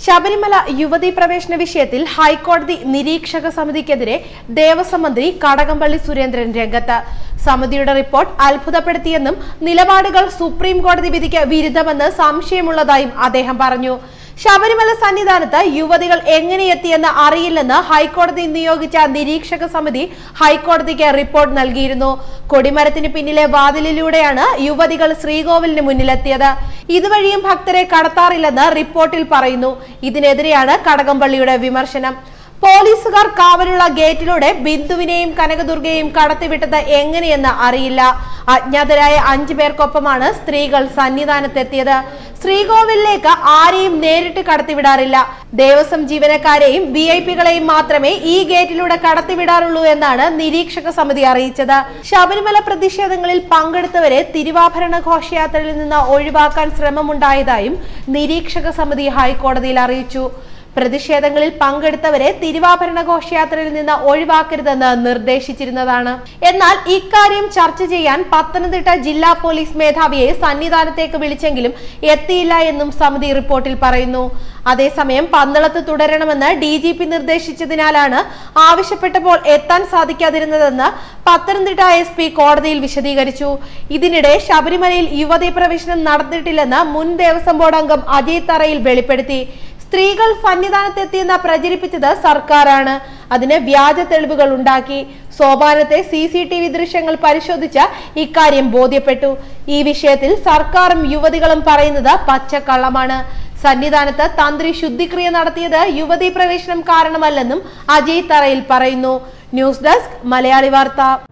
ശബരിമല യുവതീ പ്രവേശന വിഷയത്തിൽ ഹൈക്കോടതി നിരീക്ഷക സമിതിക്കെതിരെ ദേവസ്വം മന്ത്രി കടകംപള്ളി സുരേന്ദ്രൻ രംഗത്ത് സമിതിയുടെ റിപ്പോർട്ട് അത്ഭുതപ്പെടുത്തിയെന്നും നിലപാടുകൾ സുപ്രീം കോടതി വിധിക്ക് വിരുദ്ധമെന്ന് സംശയമുള്ളതായും അദ്ദേഹം പറഞ്ഞു ശബരിമല സന്നിധാനത്ത് യുവതികൾ എങ്ങനെ എത്തിയെന്ന് അറിയില്ലെന്ന് ഹൈക്കോടതി നിയോഗിച്ച നിരീക്ഷക സമിതി ഹൈക്കോടതിക്ക് റിപ്പോർട്ട് നൽകിയിരുന്നു കൊടിമരത്തിന് പിന്നിലെ വാതിലിലൂടെയാണ് യുവതികൾ ശ്രീകോവിലിന് മുന്നിലെത്തിയത് ഇതുവഴിയും ഭക്തരെ കടത്താറില്ലെന്ന് റിപ്പോർട്ടിൽ പറയുന്നു ഇതിനെതിരെയാണ് കടകംപള്ളിയുടെ വിമർശനം പോലീസുകാർ കാവലുള്ള ഗേറ്റിലൂടെ ബിന്ദുവിനെയും കനകദുർഗയെയും കടത്തിവിട്ടത് എങ്ങനെയെന്ന് അറിയില്ല അജ്ഞാതരായ അഞ്ചു പേർക്കൊപ്പമാണ് സ്ത്രീകൾ സന്നിധാനത്തെത്തിയത് ശ്രീകോവിലിലേക്ക് ആരെയും നേരിട്ട് കടത്തിവിടാറില്ല ദേവസ്വം ജീവനക്കാരെയും വി ഐ പികളെയും മാത്രമേ ഈ ഗേറ്റിലൂടെ കടത്തിവിടാറുള്ളൂ എന്നാണ് നിരീക്ഷക സമിതി അറിയിച്ചത് ശബരിമല പ്രതിഷേധങ്ങളിൽ പങ്കെടുത്തവരെ തിരുവാഭരണ ഘോഷയാത്രയിൽ നിന്ന് ഒഴിവാക്കാൻ ശ്രമമുണ്ടായതായും നിരീക്ഷക സമിതി ഹൈക്കോടതിയിൽ അറിയിച്ചു പ്രതിഷേധങ്ങളിൽ പങ്കെടുത്തവരെ തിരുവാഭരണ ഘോഷയാത്രയിൽ നിന്ന് ഒഴിവാക്കരുതെന്ന് നിർദ്ദേശിച്ചിരുന്നതാണ് എന്നാൽ ഇക്കാര്യം ചർച്ച ചെയ്യാൻ പത്തനംതിട്ട ജില്ലാ പോലീസ് മേധാവിയെ സന്നിധാനത്തേക്ക് വിളിച്ചെങ്കിലും എത്തിയില്ല എന്നും സമിതി റിപ്പോർട്ടിൽ പറയുന്നു അതേസമയം പന്തളത്ത് തുടരണമെന്ന് ഡി ജി പി നിർദ്ദേശിച്ചതിനാലാണ് ആവശ്യപ്പെട്ടപ്പോൾ എത്താൻ സാധിക്കാതിരുന്നതെന്ന് പത്തനംതിട്ട എസ് പി കോടതിയിൽ വിശദീകരിച്ചു ഇതിനിടെ ശബരിമലയിൽ യുവതീ പ്രവേശനം നടന്നിട്ടില്ലെന്ന് മുൻ ദേവസ്വം ബോർഡ് അംഗം അജയ് തറയിൽ വെളിപ്പെടുത്തി സ്ത്രീകൾ സന്നിധാനത്തെത്തിയെന്ന് പ്രചരിപ്പിച്ചത് സർക്കാരാണ് അതിന് വ്യാജ തെളിവുകൾ ഉണ്ടാക്കി സോപാനത്തെ സി സി ടി വി ദൃശ്യങ്ങൾ പരിശോധിച്ച് ഇക്കാര്യം ബോധ്യപ്പെട്ടു ഈ വിഷയത്തിൽ സർക്കാരും യുവതികളും പറയുന്നത് പച്ചക്കള്ളമാണ് സന്നിധാനത്ത് തന്ത്രി ശുദ്ധിക്രിയ നടത്തിയത് യുവതീ പ്രവേശനം കാരണമല്ലെന്നും അജയ് തറയിൽ പറയുന്നു ന്യൂസ് ഡെസ്ക് മലയാളി വാർത്ത